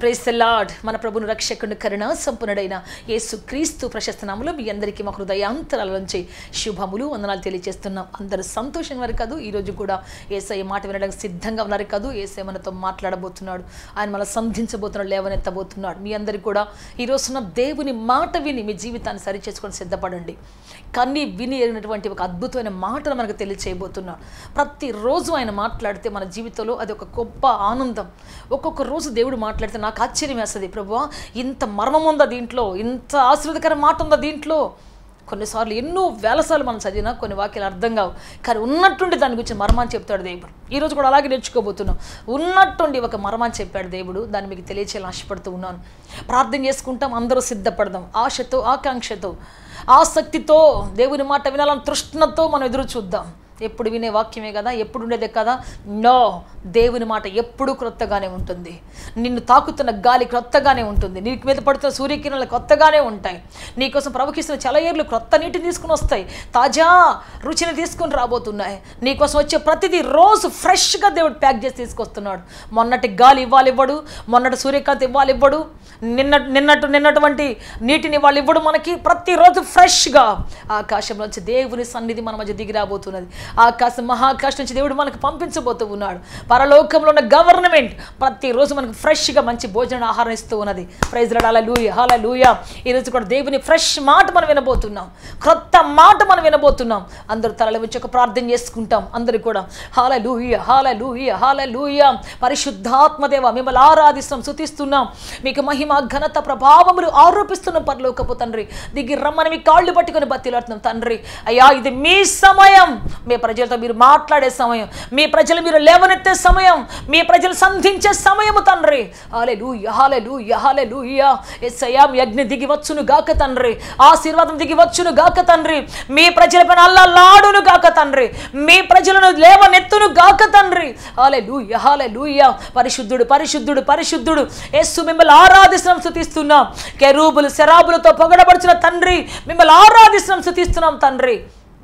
price lord మన ప్రభుని రక్షకుని కరుణ సంపన్నుడైన యేసు క్రీస్తు ప్రశస్త నామములో మీ అందరికీ మా హృదయాంతరాల నుంచి శుభములు వందనాలు తెలియజేస్తున్నాం అందరూ సంతోషం వారు కాదు ఈరోజు కూడా ఏసఐ మాట వినడానికి సిద్ధంగా ఉన్నారు కాదు ఏసఐ మనతో మాట్లాడబోతున్నాడు ఆయన మన సంధించబోతున్నాడు లేవనెత్తబోతున్నాడు మీ అందరికీ కూడా ఈ రోజున దేవుని మాట విని మీ జీవితాన్ని సరిచేసుకొని సిద్ధపడండి కన్ని విని ఎరిగినటువంటి ఒక అద్భుతమైన మాటను మనకు తెలియచేయబోతున్నాడు ప్రతిరోజు ఆయన మాట్లాడితే మన జీవితంలో అది ఒక గొప్ప ఆనందం ఒక్కొక్క రోజు దేవుడు మాట్లాడితే నాకు ఆశ్చర్యం వేస్తుంది ప్రభువా ఇంత మర్మం ఉందా దీంట్లో ఇంత ఆశీర్వదకర మాట ఉందా దీంట్లో కొన్నిసార్లు ఎన్నో వేలసార్లు మనం చదివినా కొన్ని వాక్యాలు అర్థం కావు కానీ ఉన్నట్టుండి దాని గురించి మర్మాన్ని చెప్తాడు దేవుడు ఈరోజు కూడా అలాగే నేర్చుకోబోతున్నాం ఉన్నట్టుండి ఒక మర్మాన్ని చెప్పాడు దేవుడు దాన్ని మీకు తెలియచేయాలని ఆశపడుతూ ఉన్నాను ప్రార్థన చేసుకుంటాం అందరూ సిద్ధపడదాం ఆశతో ఆకాంక్షతో ఆసక్తితో దేవుని మాట వినాలని తృష్ణతో మనం ఎదురు చూద్దాం ఎప్పుడు వినే వాక్యమే కదా ఎప్పుడు ఉండేదే కదా నో దేవుని మాట ఎప్పుడూ క్రొత్తగానే ఉంటుంది నిన్ను తాకుతున్న గాలి క్రొత్తగానే ఉంటుంది నీకు మీద పడుతున్న సూర్యకిరణాలు కొత్తగానే ఉంటాయి నీకోసం ప్రవహిస్తున్న చలయేర్లు క్రొత్త నీటిని తీసుకుని వస్తాయి తాజా రుచిని తీసుకుని రాబోతున్నాయి నీకోసం వచ్చే ప్రతిదీ రోజు ఫ్రెష్గా దేవుడు ప్యాక్ చేసి తీసుకొస్తున్నాడు మొన్నటి గాలి ఇవ్వాలి ఇవ్వడు మొన్నటి సూర్యకాంతి ఇవ్వాలి ఇవ్వడు నిన్న నిన్నట్టు నిన్నటువంటి నీటిని వాళ్ళు ఇవ్వడు మనకి ప్రతిరోజు ఫ్రెష్గా ఆకాశంలోంచి దేవుని సన్నిధి మన మధ్య దిగి రాబోతున్నది ఆకాశం మహాకాశం నుంచి దేవుడు మనకు పంపించబోతూ ఉన్నాడు పరలోకంలో ఉన్న గవర్నమెంట్ ప్రతిరోజు మనకు ఫ్రెష్గా మంచి భోజన ఆహారం ఇస్తూ ఉన్నది ప్రైజ్ హాల లూయ హాల లూయ ఈరోజు కూడా దేవుని ఫ్రెష్ మాట మనం వినబోతున్నాం క్రొత్త మాట మనం వినబోతున్నాం అందరూ తలల వచ్చి ఒక ప్రార్థన చేసుకుంటాం అందరూ కూడా హాల లూయ హాల లూయ హాల లూయ పరిశుద్ధాత్మదేవ మిమ్మల్ని ఆరాధిస్తున్నాం శుతిస్తున్నాం మీకు మహిమ ఘనత ప్రభావములు ఆరోపిస్తున్నాం పరలోకపు తండ్రి దిగి రమ్మని మీ కాళ్ళు పట్టుకొని బతిలాడుతున్నాం తండ్రి అయ్యా ఇది మీ సమయం మీ ప్రజలతో మీరు మాట్లాడే సమయం మీ ప్రజలు మీరు లేవనెత్తే సమయం మీ ప్రజలు సంధించే సమయము తండ్రి హాలే లూయ హాలే లూయ హాలే లూయ ఎస్సయ్యా మీ అగ్ని దిగి వచ్చును గాక తండ్రి ఆశీర్వాదం దిగి వచ్చును గాక తండ్రి మీ ప్రజలపైన అల్లలాడును గాక తండ్రి మీ ప్రజలను లేవనెత్తును గాక తండ్రి హాలే లూయ హాలే లూయ పరిశుద్ధుడు పరిశుద్ధుడు పరిశుద్ధుడు యేసు మిమ్మల్ని ఆరాధిస్తున్నాం స్థుతిస్తున్నాం కెరూబులు శరాబులతో పొగడబడుచున్న తండ్రి మిమ్మల్ని ఆరాధిస్తున్నాం స్థుతిస్తున్నాం తండ్రి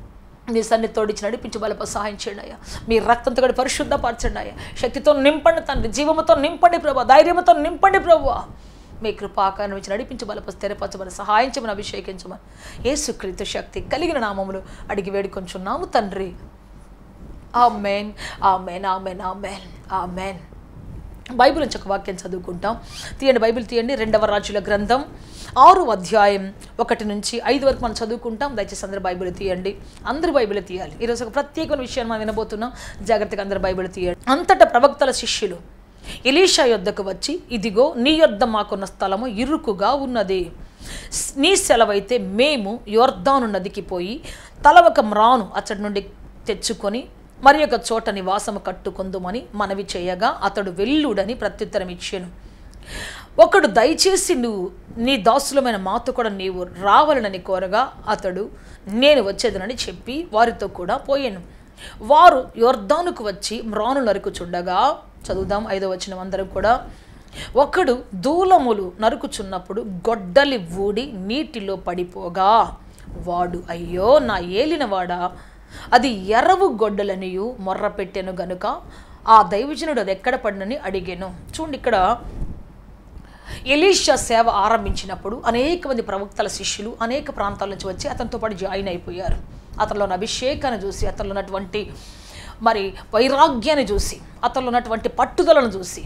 మీ సన్నిధి తోడించి నడిపించి బలప సహాయం చేయండి అయ్యా మీ రక్తంతో కూడా పరిశుద్ధపరచండి అయ్యా శక్తితో నింపండి తండ్రి జీవముతో నింపండి ప్రభు ధైర్యంతో నింపండి ప్రభు మీ కృపాకారం నుంచి నడిపించి బలప స్థిరపరచమని సహాయం చేయమని అభిషేకించమని యేసుక్రీస్తు శక్తి కలిగిన నామములు అడిగి వేడుకొంచున్నాము తండ్రి amen amen amen amen amen Bible నుంచి ఒక వాక్యం చదువుకుంటాం తీయండి బైబిల్ తీయండి రెండవ రాజుల గ్రంథం ఆరు అధ్యాయం ఒకటి నుంచి ఐదు వరకు మనం చదువుకుంటాం దయచేసి అందరూ బైబిల్ తీయండి అందరూ బైబిల్ తీయాలి ఈరోజు ఒక ప్రత్యేకమైన విషయాన్ని మనం వినబోతున్నాం జాగ్రత్తగా అందరూ బైబిల్ తీయండి అంతటా ప్రవక్తల శిష్యులు ఎలీషా యొద్దకు వచ్చి ఇదిగో నీ యొద్ద మాకున్న స్థలము ఇరుకుగా ఉన్నది నీ సెలవైతే మేము యోర్ధాను నదికి పోయి తల ఒక మ్రాను అచ్చటి నుండి తెచ్చుకొని మరి ఒక చోట నివాసము కట్టుకుందుమని మనవి చేయగా అతడు వెల్లుడని ప్రత్యుత్తరం ఇచ్చాను ఒకడు దయచేసి నువ్వు నీ దాసులమైన మాతో కూడా నీవు రావాలనని కోరగా అతడు నేను వచ్చేదనని చెప్పి వారితో కూడా పోయాను వారు యొర్దానుకు వచ్చి మ్రాను నరుకుచుండగా చదువుదాం ఐదో వచ్చిన అందరం కూడా ఒకడు దూలములు నరుకుచున్నప్పుడు గొడ్డలి ఊడి నీటిలో పడిపోగా వాడు అయ్యో నా ఏలినవాడా అది ఎర్రవు గొడ్డలనియు మొర్ర పెట్టెను గనుక ఆ దైవజనుడు అది ఎక్కడ పడినని అడిగాను చూడండి ఇక్కడ ఎలీషా సేవ ఆరంభించినప్పుడు అనేక మంది ప్రవక్తల శిష్యులు అనేక ప్రాంతాల నుంచి వచ్చి అతనితో పాటు జాయిన్ అయిపోయారు అతనిలో ఉన్న అభిషేకాన్ని చూసి అతనిలో ఉన్నటువంటి మరి వైరాగ్యాన్ని చూసి అతనిలో ఉన్నటువంటి పట్టుదలను చూసి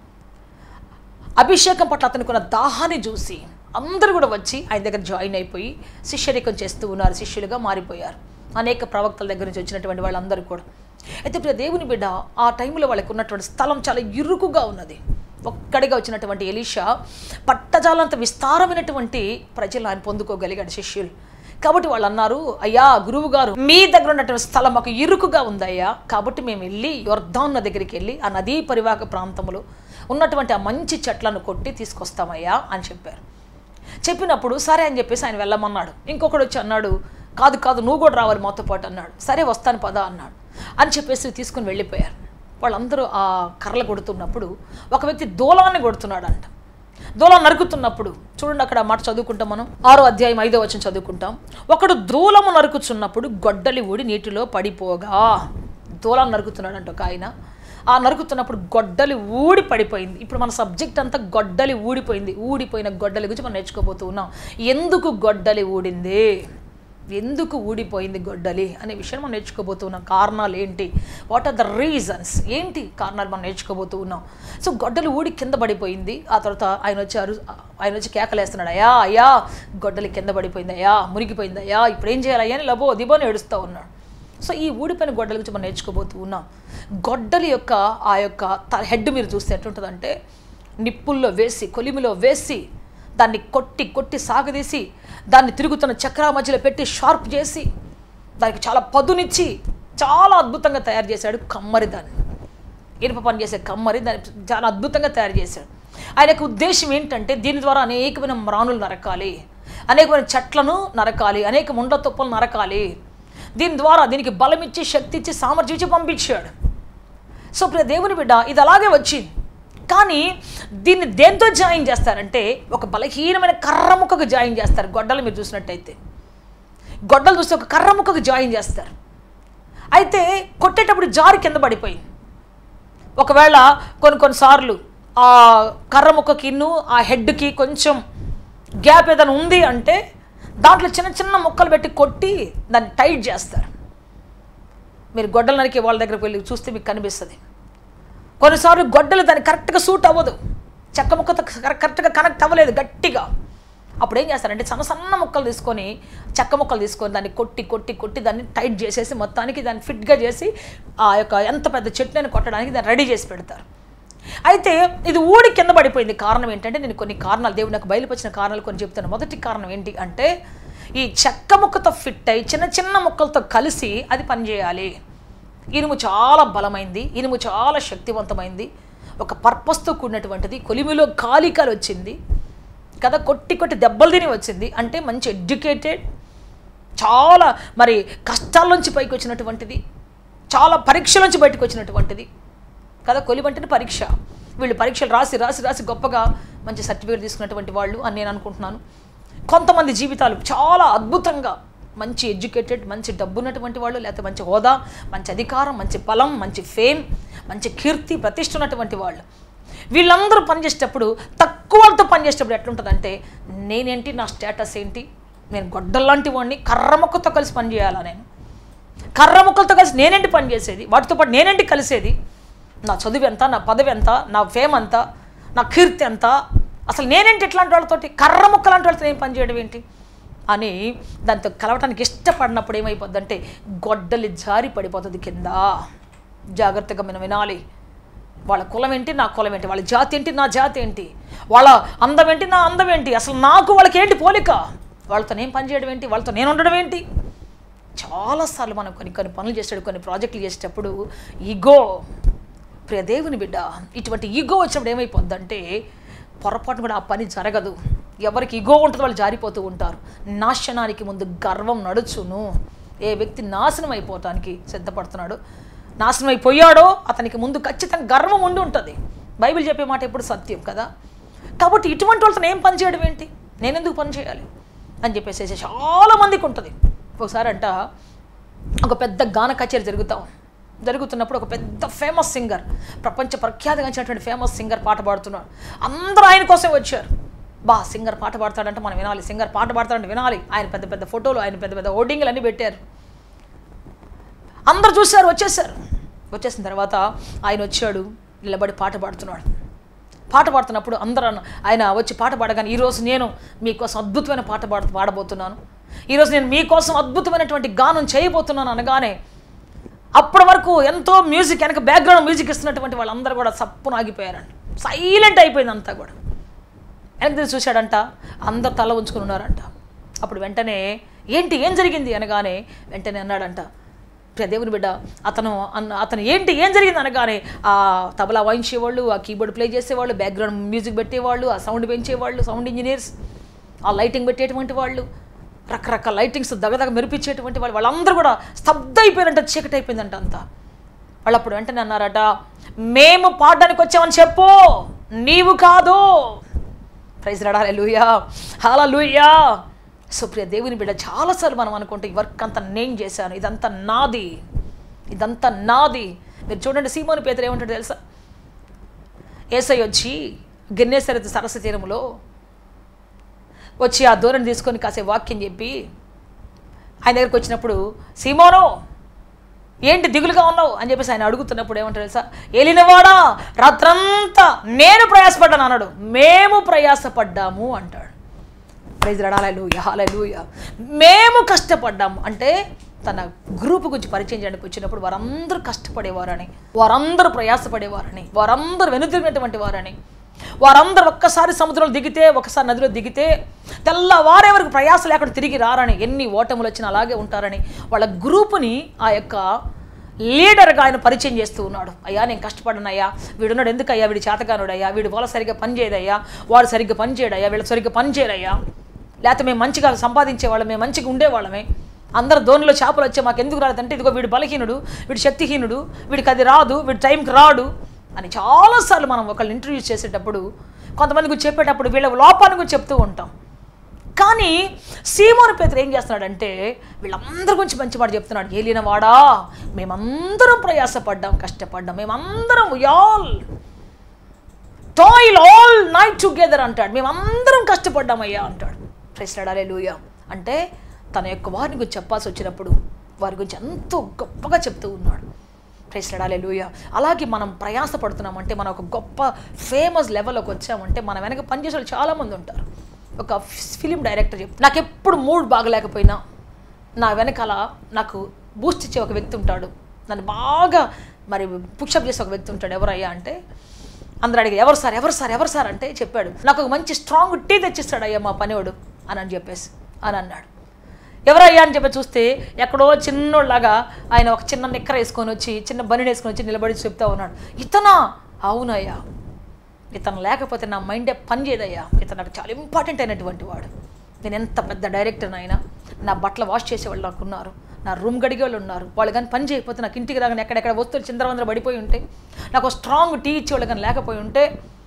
అభిషేకం పట్ల అతనికి ఉన్న దాహాన్ని చూసి అందరూ కూడా వచ్చి ఆయన దగ్గర జాయిన్ అయిపోయి శిష్యరికం చేస్తూ ఉన్నారు శిష్యులుగా మారిపోయారు అనేక ప్రవక్తల దగ్గర నుంచి వచ్చినటువంటి వాళ్ళందరూ కూడా అయితే ఇప్పుడు దేవుని బిడ్డ ఆ టైంలో వాళ్ళకి ఉన్నటువంటి స్థలం చాలా ఇరుకుగా ఉన్నది ఒక్కడిగా వచ్చినటువంటి ఎలీషా పట్టజాలంత విస్తారమైనటువంటి ప్రజలు ఆయన పొందుకోగలిగాడు శిష్యులు కాబట్టి వాళ్ళు అన్నారు అయ్యా గురువు గారు మీ దగ్గర ఉన్నటువంటి స్థలం మాకు ఇరుకుగా ఉందయ్యా కాబట్టి మేము వెళ్ళి యొర్ధాన్న దగ్గరికి వెళ్ళి ఆ నదీ పరివాహక ప్రాంతంలో ఉన్నటువంటి ఆ మంచి చెట్లను కొట్టి తీసుకొస్తామయ్యా అని చెప్పారు చెప్పినప్పుడు సరే అని చెప్పేసి ఆయన వెళ్ళమన్నాడు ఇంకొకడు వచ్చి అన్నాడు కాదు కాదు నువ్వు కూడా రావాలి మాతో పాటు అన్నాడు సరే వస్తాను పదా అన్నాడు అని చెప్పేసి తీసుకుని వెళ్ళిపోయారు వాళ్ళందరూ ఆ కర్రలు కొడుతున్నప్పుడు ఒక వ్యక్తి దూలాన్ని కొడుతున్నాడంట దూలం నరుకుతున్నప్పుడు చూడండి అక్కడ ఆ మాట చదువుకుంటాం మనం ఆరో అధ్యాయం ఐదో వచ్చిన చదువుకుంటాం ఒకడు దూలము నరుకుతున్నప్పుడు గొడ్డలి ఊడి నీటిలో పడిపోగా దూలం నరుకుతున్నాడంట ఒక ఆయన ఆ నరుకుతున్నప్పుడు గొడ్డలి ఊడి పడిపోయింది ఇప్పుడు మన సబ్జెక్ట్ అంతా గొడ్డలి ఊడిపోయింది ఊడిపోయిన గొడ్డలి గురించి మనం నేర్చుకోబోతూ ఉన్నాం ఎందుకు గొడ్డలి ఊడింది ఎందుకు ఊడిపోయింది గొడ్డలి అనే విషయం మనం నేర్చుకోబోతున్నాం కారణాలు ఏంటి వాట్ ఆర్ ద రీజన్స్ ఏంటి కారణాలు మనం నేర్చుకోబోతూ ఉన్నాం సో గొడ్డలి ఊడి కింద పడిపోయింది ఆ తర్వాత ఆయన వచ్చారు ఆయన వచ్చి కేకలేస్తున్నాడు అయ్యా అయ్యా గొడ్డలి కింద పడిపోయింది అయ్యా మునిగిపోయింది అయ్యా ఇప్పుడు ఏం చేయాలి అయ్యా అని లబో దిబో అని ఏడుస్తూ ఉన్నాడు సో ఈ ఊడిపోయిన గొడ్డల గురించి మనం నేర్చుకోబోతూ ఉన్నాం గొడ్డలి యొక్క ఆ యొక్క త- హెడ్ మీరు చూస్తే ఎట్లుంటుందంటే నిప్పుల్లో వేసి కొలిమిలో వేసి దాన్ని కొట్టి కొట్టి సాగదీసి దాన్ని తిరుగుతున్న చక్ర మధ్యలో పెట్టి షార్ప్ చేసి దానికి చాలా పదునిచ్చి చాలా అద్భుతంగా తయారు చేశాడు కమ్మరి దాన్ని ఇనుప పని చేసే కమ్మరి దాన్ని చాలా అద్భుతంగా తయారు చేశాడు ఆయన యొక్క ఉద్దేశం ఏంటంటే దీని ద్వారా అనేకమైన మ్రాణులు నరకాలి అనేకమైన చెట్లను నరకాలి అనేక ముండ తుప్పలు నరకాలి దీని ద్వారా దీనికి బలం ఇచ్చి శక్తి ఇచ్చి సామర్థ్యం ఇచ్చి పంపించాడు సో ప్రియ దేవుని బిడ్డ ఇది అలాగే వచ్చింది కానీ దీన్ని దేంతో జాయిన్ చేస్తారంటే ఒక బలహీనమైన కర్ర ముక్కకు జాయిన్ చేస్తారు గొడ్డలు మీరు చూసినట్టయితే గొడ్డలు చూస్తే ఒక కర్ర ముక్కకు జాయిన్ చేస్తారు అయితే కొట్టేటప్పుడు జారి కింద పడిపోయింది ఒకవేళ కొన్ని కొన్నిసార్లు ఆ కర్ర ముక్కకిను ఆ హెడ్కి కొంచెం గ్యాప్ ఏదైనా ఉంది అంటే దాంట్లో చిన్న చిన్న ముక్కలు పెట్టి కొట్టి దాన్ని టైట్ చేస్తారు మీరు గొడ్డలు నరికే వాళ్ళ దగ్గరకు వెళ్ళి చూస్తే మీకు కనిపిస్తుంది కొన్నిసార్లు గొడ్డలు దాన్ని కరెక్ట్గా సూట్ అవ్వదు చెక్క ముక్కతో కరె- కరెక్ట్గా కనెక్ట్ అవ్వలేదు గట్టిగా అప్పుడు ఏం చేస్తారంటే సన్న సన్న ముక్కలు తీసుకొని చెక్క ముక్కలు తీసుకొని దాన్ని కొట్టి కొట్టి కొట్టి దాన్ని టైట్ చేసేసి మొత్తానికి దాన్ని ఫిట్గా చేసి ఆ యొక్క ఎంత పెద్ద చెట్టుని కొట్టడానికి దాన్ని రెడీ చేసి పెడతారు అయితే ఇది ఊడి కింద పడిపోయింది కారణం ఏంటంటే నేను కొన్ని కారణాలు దేవుడు నాకు బయలుపరిచిన కారణాలు కొన్ని చెప్తాను మొదటి కారణం ఏంటి అంటే ఈ చెక్క ముక్కతో ఫిట్ అయి చిన్న చిన్న ముక్కలతో కలిసి అది పనిచేయాలి ఇనుము చాలా బలమైంది ఇనుము చాలా శక్తివంతమైంది ఒక పర్పస్తో కూడినటువంటిది కొలిమిలో కాలికలు వచ్చింది కదా కొట్టి కొట్టి దెబ్బలు తిని వచ్చింది అంటే మంచి ఎడ్యుకేటెడ్ చాలా మరి కష్టాల నుంచి పైకి వచ్చినటువంటిది చాలా పరీక్షల నుంచి బయటకు వచ్చినటువంటిది కదా కొలిమంటేనే పరీక్ష వీళ్ళు పరీక్షలు రాసి రాసి రాసి గొప్పగా మంచి సర్టిఫికేట్ తీసుకున్నటువంటి వాళ్ళు అని నేను అనుకుంటున్నాను కొంతమంది జీవితాలు చాలా అద్భుతంగా మంచి ఎడ్యుకేటెడ్ మంచి డబ్బు ఉన్నటువంటి వాళ్ళు లేకపోతే మంచి హోదా మంచి అధికారం మంచి బలం మంచి ఫేమ్ మంచి కీర్తి ప్రతిష్ట ఉన్నటువంటి వాళ్ళు వీళ్ళందరూ పనిచేసేటప్పుడు తక్కువ వాళ్ళతో పనిచేసేటప్పుడు ఎట్లుంటుందంటే నేనేంటి నా స్టేటస్ ఏంటి నేను గొడ్డల్లాంటి వాడిని కర్ర మొక్కతో కలిసి పనిచేయాలా నేను కర్ర ముక్కలతో కలిసి నేనేంటి పని చేసేది వాటితో పాటు నేనేంటి కలిసేది నా చదువు ఎంత నా పదవి ఎంత నా ఫేమ్ ఎంత నా కీర్తి ఎంత అసలు నేనేంటి ఇట్లాంటి వాళ్ళతోటి కర్ర ముక్క లాంటి వాళ్ళతో నేను పని చేయడం ఏంటి అని దాంతో కలవటానికి ఇష్టపడినప్పుడు ఏమైపోద్దంటే గొడ్డలి జారి పడిపోతుంది కింద జాగ్రత్తగా మనం వినాలి వాళ్ళ కులం ఏంటి నా కులం ఏంటి వాళ్ళ జాతి ఏంటి నా జాతి ఏంటి వాళ్ళ అందం ఏంటి నా అందం ఏంటి అసలు నాకు వాళ్ళకి ఏంటి పోలిక వాళ్ళతో నేను పని చేయడం ఏంటి వాళ్ళతో నేను ఉండడం ఏంటి చాలాసార్లు మనం కొన్ని కొన్ని పనులు చేసేటప్పుడు కొన్ని ప్రాజెక్టులు చేసేటప్పుడు ఈగో ప్రియ దేవుని బిడ్డ ఇటువంటి ఈగో వచ్చినప్పుడు ఏమైపోద్దంటే పొరపాటున కూడా ఆ పని జరగదు ఎవరికి ఈగో ఉంటుందో వాళ్ళు జారిపోతూ ఉంటారు నాశనానికి ముందు గర్వం నడుచును ఏ వ్యక్తి నాశనం అయిపోవటానికి సిద్ధపడుతున్నాడు నాశనం అయిపోయాడో అతనికి ముందు ఖచ్చితంగా గర్వం ఉండి ఉంటుంది బైబిల్ చెప్పే మాట ఎప్పుడు సత్యం కదా కాబట్టి ఇటువంటి వాళ్ళతో ఏం పని చేయడం ఏంటి నేను ఎందుకు పని చేయాలి అని చెప్పేసి చాలా మందికి ఉంటుంది ఒకసారి అంట ఒక పెద్ద గాన కచేరీ జరుగుతాం జరుగుతున్నప్పుడు ఒక పెద్ద ఫేమస్ సింగర్ ప్రపంచ ప్రఖ్యాతిగాంచినటువంటి ఫేమస్ సింగర్ పాట పాడుతున్నాడు అందరూ ఆయన కోసం వచ్చారు బా సింగర్ పాట పాడతాడంటే మనం వినాలి సింగర్ పాట పాడతాడంటే వినాలి ఆయన పెద్ద పెద్ద ఫోటోలు ఆయన పెద్ద పెద్ద హోర్డింగ్లు అన్నీ పెట్టారు అందరు చూశారు వచ్చేసారు వచ్చేసిన తర్వాత ఆయన వచ్చాడు నిలబడి పాట పాడుతున్నాడు పాట పాడుతున్నప్పుడు అందరూ అన్న- ఆయన వచ్చి పాట పాడగానే ఈరోజు నేను మీకోసం అద్భుతమైన పాట పాడ పాడబోతున్నాను ఈరోజు నేను మీకోసం అద్భుతమైనటువంటి గానం చేయబోతున్నాను అనగానే అప్పటి వరకు ఎంతో మ్యూజిక్ వెనక బ్యాక్గ్రౌండ్ మ్యూజిక్ ఇస్తున్నటువంటి వాళ్ళందరూ కూడా సప్పున ఆగిపోయారంట సైలెంట్ అయిపోయింది అంతా కూడా వెనక్కి తిరిగి చూశాడంట అందరు తల ఉంచుకుని ఉన్నారంట అప్పుడు వెంటనే ఏంటి ఏం జరిగింది అనగానే వెంటనే అన్నాడంట ప్రియ దేవుని బిడ్డ అతను అన్న అతను ఏంటి ఏం జరిగింది అనగానే ఆ తబలా వాయించేవాళ్ళు ఆ కీబోర్డ్ ప్లే చేసేవాళ్ళు బ్యాక్గ్రౌండ్ మ్యూజిక్ పెట్టేవాళ్ళు ఆ సౌండ్ పెంచేవాళ్ళు సౌండ్ ఇంజనీర్స్ ఆ లైటింగ్ పెట్టేటువంటి వాళ్ళు రకరకాల లైటింగ్స్ దగదగ మెరిపించేటువంటి వాళ్ళు వాళ్ళందరూ కూడా స్తబ్ద అయిపోయారంట చీకటి అయిపోయిందంట అంతా వాళ్ళు అప్పుడు వెంటనే అన్నారట మేము పాడడానికి వచ్చామని చెప్పు నీవు కాదు ప్రైజ్ రడాలి లూయా హాలా లూయా సుప్రియ దేవుని బిడ్డ చాలాసార్లు మనం అనుకుంటే ఈ వర్క్ అంతా నేను చేశాను ఇదంతా నాది ఇదంతా నాది మీరు చూడండి సీమోని పేదరు ఏమంటాడు తెలుసా ఏసై వచ్చి గిన్నేసరి సరస్సు తీరములో వచ్చి ఆ దూరం తీసుకొని కాసేపు వాక్యం చెప్పి ఆయన దగ్గరికి వచ్చినప్పుడు సీమోను ఏంటి దిగులుగా ఉన్నావు అని చెప్పేసి ఆయన అడుగుతున్నప్పుడు ఏమంటారు తెలుసా ఏలినవాడా రాత్రంతా నేను ప్రయాసపడ్డాను అన్నాడు మేము ప్రయాసపడ్డాము అంటాడు ప్రైజ్ రడాలూయ హాలూయ మేము కష్టపడ్డాము అంటే తన గ్రూప్ గురించి పరిచయం చేయడానికి వచ్చినప్పుడు వారందరూ కష్టపడేవారని వారందరూ ప్రయాసపడేవారని వారందరూ వెనుదిరిగినటువంటి వారని వారందరూ ఒక్కసారి సముద్రంలో దిగితే ఒకసారి నదిలో దిగితే తెల్లవారే వరకు ప్రయాస లేకుండా తిరిగి రారని ఎన్ని ఓటములు వచ్చినా అలాగే ఉంటారని వాళ్ళ గ్రూపుని ఆ యొక్క లీడర్గా ఆయన పరిచయం చేస్తూ ఉన్నాడు అయ్యా నేను కష్టపడనయ్యా వీడున్నాడు ఎందుకయ్యా వీడి చేతగానుడయ్యా వీడి వల్ల సరిగ్గా పని చేయదయ్యా వాడు సరిగ్గా పని చేయడయ్యా వీళ్ళు సరిగ్గా పని చేయరయ్యా లేకపోతే మేము మంచిగా సంపాదించే వాళ్ళమే మంచిగా ఉండేవాళ్ళమే అందరు ధోనిలో చేపలు వచ్చే మాకు ఎందుకు రాలేదంటే ఇదిగో వీడు బలహీనుడు వీడు శక్తిహీనుడు వీడికి అది రాదు వీడి టైంకి రాడు అని చాలాసార్లు మనం ఒకళ్ళు ఇంటర్వ్యూ చేసేటప్పుడు కొంతమంది గురించి చెప్పేటప్పుడు వీళ్ళ లోపాన్ని గురించి చెప్తూ ఉంటాం కానీ సీమోను పేతురు ఏం చేస్తున్నాడంటే వీళ్ళందరి గురించి మంచి మాట చెప్తున్నాడు ఏలిన వాడా మేమందరం ప్రయాసపడ్డాం కష్టపడ్డాం మేమందరం all toil all night together అంటాడు మేమందరం కష్టపడ్డామయ్యా అంటాడు ప్రెసిడెంట్ లూయ అంటే తన యొక్క వారిని గురించి చెప్పాల్సి వచ్చినప్పుడు వారి గురించి ఎంతో గొప్పగా చెప్తూ ఉన్నాడు ప్రెసిడెంట్ లూయ అలాగే మనం ప్రయాసపడుతున్నామంటే మనం ఒక గొప్ప ఫేమస్ లెవెల్లోకి వచ్చామంటే మన వెనక పనిచేసే వాళ్ళు చాలామంది ఉంటారు ఒక ఫిలిం డైరెక్టర్ చెప్పు నాకు ఎప్పుడు మూడ్ బాగలేకపోయినా నా వెనకాల నాకు బూస్ట్ ఇచ్చే ఒక వ్యక్తి ఉంటాడు నన్ను బాగా మరి పుషప్ చేసే ఒక వ్యక్తి ఉంటాడు ఎవరయ్యా అంటే అందరూ అడిగి ఎవరు సార్ ఎవరు సార్ ఎవరు సార్ అంటే చెప్పాడు నాకు ఒక మంచి స్ట్రాంగ్ టీ తెచ్చిస్తాడు అయ్యా మా పనివాడు అని అని చెప్పేసి అని అన్నాడు ఎవరయ్యా అని చెప్పి చూస్తే ఎక్కడో చిన్నోళ్ళలాగా ఆయన ఒక చిన్న నిక్కర వేసుకొని వచ్చి చిన్న బని వేసుకొని వచ్చి నిలబడి చెప్తా ఉన్నాడు ఇతనా అవునయ్యా ఇతను లేకపోతే నా మైండే పని చేయదయ్యా ఇతను నాకు చాలా ఇంపార్టెంట్ అయినటువంటి వాడు నేను ఎంత పెద్ద డైరెక్టర్ అయినా నా బట్టలు వాష్ చేసేవాళ్ళు నాకు ఉన్నారు నా రూమ్ గడిగే వాళ్ళు ఉన్నారు వాళ్ళు కానీ పని చేయకపోతే నాకు ఇంటికి రాగానే ఎక్కడెక్కడ వస్తువులు చిందరవందర పడిపోయి ఉంటే నాకు స్ట్రాంగ్ టీ ఇచ్చేవాళ్ళు కానీ లేకపోయి ఉంటే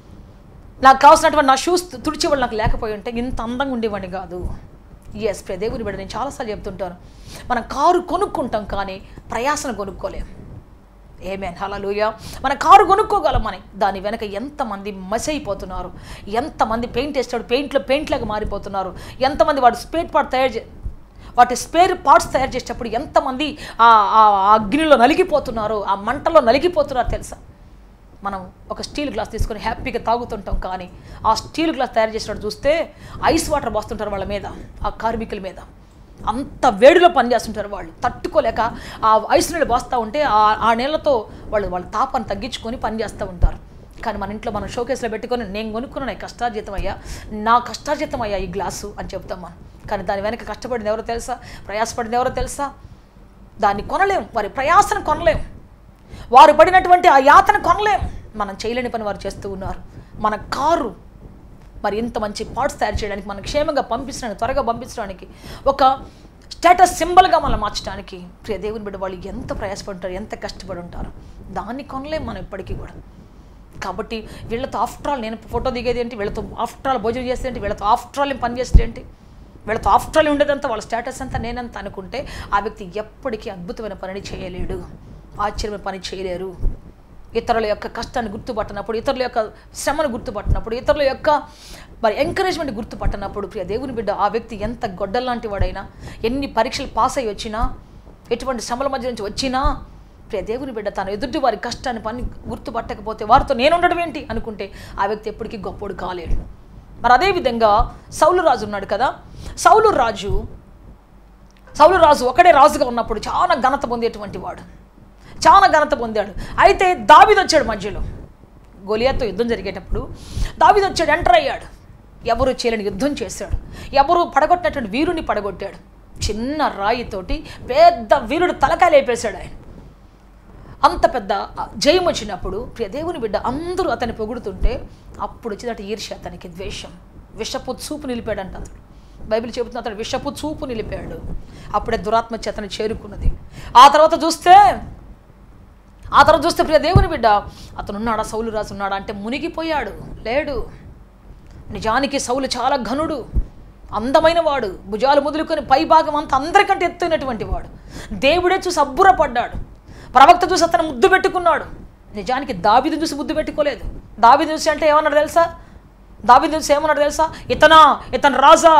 నాకు కావాల్సినటువంటి నా షూస్ తుడిచేవాళ్ళు నాకు లేకపోయి ఉంటే ఇంత అందంగా ఉండేవాడిని కాదు ఎస్ ప్రే దేవుని బిడ్డ నేను చాలాసార్లు చెప్తుంటాను మనం కారు కొనుక్కుంటాం కానీ ప్రయాసను కొనుక్కోలేం ఏమేన్ హలలుయ మన కారు కొనుక్కోగలం మనం దాని వెనక ఎంతమంది మసి అయిపోతున్నారు ఎంతమంది పెయింట్ వేస్తాడు పెయింట్లో పెయింట్లాగా మారిపోతున్నారు ఎంతమంది వాడు స్పేర్ పార్ట్ తయారు చే వాటి స్పేర్ పార్ట్స్ తయారు చేసేటప్పుడు ఎంతమంది ఆ ఆ అగ్నిలో నలిగిపోతున్నారు ఆ మంటలో నలిగిపోతున్నారు తెలుసా మనం ఒక స్టీల్ గ్లాస్ తీసుకొని హ్యాపీగా తాగుతుంటాం కానీ ఆ స్టీల్ గ్లాస్ తయారు చేసినట్టు చూస్తే ఐస్ వాటర్ పోస్తుంటారు వాళ్ళ మీద ఆ కార్మికుల మీద అంత వేడిలో పనిచేస్తుంటారు వాళ్ళు తట్టుకోలేక ఆ ఐస్ నీళ్ళు పోస్తూ ఉంటే ఆ ఆ నీళ్ళతో వాళ్ళు వాళ్ళ తాపాన్ని తగ్గించుకొని పనిచేస్తూ ఉంటారు కానీ మన ఇంట్లో మనం షోకేస్లో పెట్టుకొని నేను కొనుక్కున్న కష్టార్జితం అయ్యా నా కష్టార్జితం అయ్యా ఈ గ్లాసు అని చెప్తాం మనం కానీ దాని వెనక కష్టపడింది ఎవరో తెలుసా ప్రయాసపడింది ఎవరో తెలుసా దాన్ని కొనలేం వారి ప్రయాసను కొనలేం వారు పడినటువంటి ఆ యాతన కొనలేం మనం చేయలేని పని వారు చేస్తూ ఉన్నారు మన కారు మరి ఇంత మంచి పార్ట్స్ తయారు చేయడానికి మనం క్షేమంగా పంపించడానికి త్వరగా పంపించడానికి ఒక స్టేటస్ సింబల్గా మనం మార్చడానికి ప్రియ దేవుని బిడ్డ వాళ్ళు ఎంత ప్రయాసపడి ఎంత కష్టపడి ఉంటారు దాన్ని కొనలేం మనం ఇప్పటికీ కూడా కాబట్టి వీళ్ళతో ఆఫ్టర్ ఆల్ నేను ఫోటో దిగేది ఏంటి వీళ్ళతో ఆఫ్టర్ ఆల్ భోజనం చేస్తే ఏంటి వీళ్ళతో ఆఫ్టర్ ఆల్ నేను పని చేస్తే ఏంటి వీళ్ళతో ఆఫ్టర్ ఆల్ ఉండేదంతా వాళ్ళ స్టేటస్ అంతా నేనంత అనుకుంటే ఆ వ్యక్తి ఎప్పటికీ అద్భుతమైన పనిని చేయలేడు ఆశ్చర్యమైన పని చేయలేరు ఇతరుల యొక్క కష్టాన్ని గుర్తుపట్టినప్పుడు ఇతరుల యొక్క శ్రమను గుర్తుపట్టినప్పుడు ఇతరుల యొక్క మరి ఎంకరేజ్మెంట్ గుర్తుపట్టినప్పుడు ప్రియ దేవుని బిడ్డ ఆ వ్యక్తి ఎంత గొడ్డల్లాంటి వాడైనా ఎన్ని పరీక్షలు పాస్ అయ్యి వచ్చినా ఎటువంటి శ్రమల మధ్య నుంచి వచ్చినా ప్రియ దేవుని బిడ్డ తన ఎదుటి వారి కష్టాన్ని పని గుర్తుపట్టకపోతే వారితో నేను ఉండడం ఏంటి అనుకుంటే ఆ వ్యక్తి ఎప్పటికీ గొప్పోడు కాలేడు మరి అదేవిధంగా సౌలు రాజు ఉన్నాడు కదా సౌలు రాజు సౌలు రాజు ఒకడే రాజుగా ఉన్నప్పుడు చాలా ఘనత పొందేటువంటి వాడు చాలా ఘనత పొందాడు అయితే దావిది వచ్చాడు మధ్యలో గొలియాతో యుద్ధం జరిగేటప్పుడు దావిది వచ్చాడు ఎంటర్ అయ్యాడు ఎవరు చేయలేని యుద్ధం చేశాడు ఎవరు పడగొట్టినటువంటి వీరుని పడగొట్టాడు చిన్న రాయితోటి పెద్ద వీరుడు తలకాయ లేపేశాడు ఆయన అంత పెద్ద జయం వచ్చినప్పుడు ప్రియ దేవుని బిడ్డ అందరూ అతన్ని పొగుడుతుంటే అప్పుడు వచ్చినట్టు ఈర్ష్య అతనికి ద్వేషం విషపు చూపు నిలిపాడంట అతడు బైబిల్ చెబుతున్న అతడు విషపు చూపు నిలిపాడు అప్పుడే దురాత్మ చేతను చేరుకున్నది ఆ తర్వాత చూస్తే ఆ తర్వాత చూస్తే ప్రియ దేవుని బిడ్డ అతను ఉన్నాడా సౌలు రాజు ఉన్నాడా అంటే మునిగిపోయాడు లేడు నిజానికి సౌలు చాలా ఘనుడు అందమైన వాడు భుజాలు మొదలుకొని పై భాగం అంతా అందరికంటే ఎత్తైనటువంటి వాడు దేవుడే చూసి అబ్బురపడ్డాడు ప్రవక్త చూసి అతను ముద్దు పెట్టుకున్నాడు నిజానికి దావిది చూసి ముద్దు పెట్టుకోలేదు దావిది చూసి అంటే ఏమన్నాడు తెలుసా దావిది చూసి ఏమన్నాడు తెలుసా ఇతనా ఇతను రాజా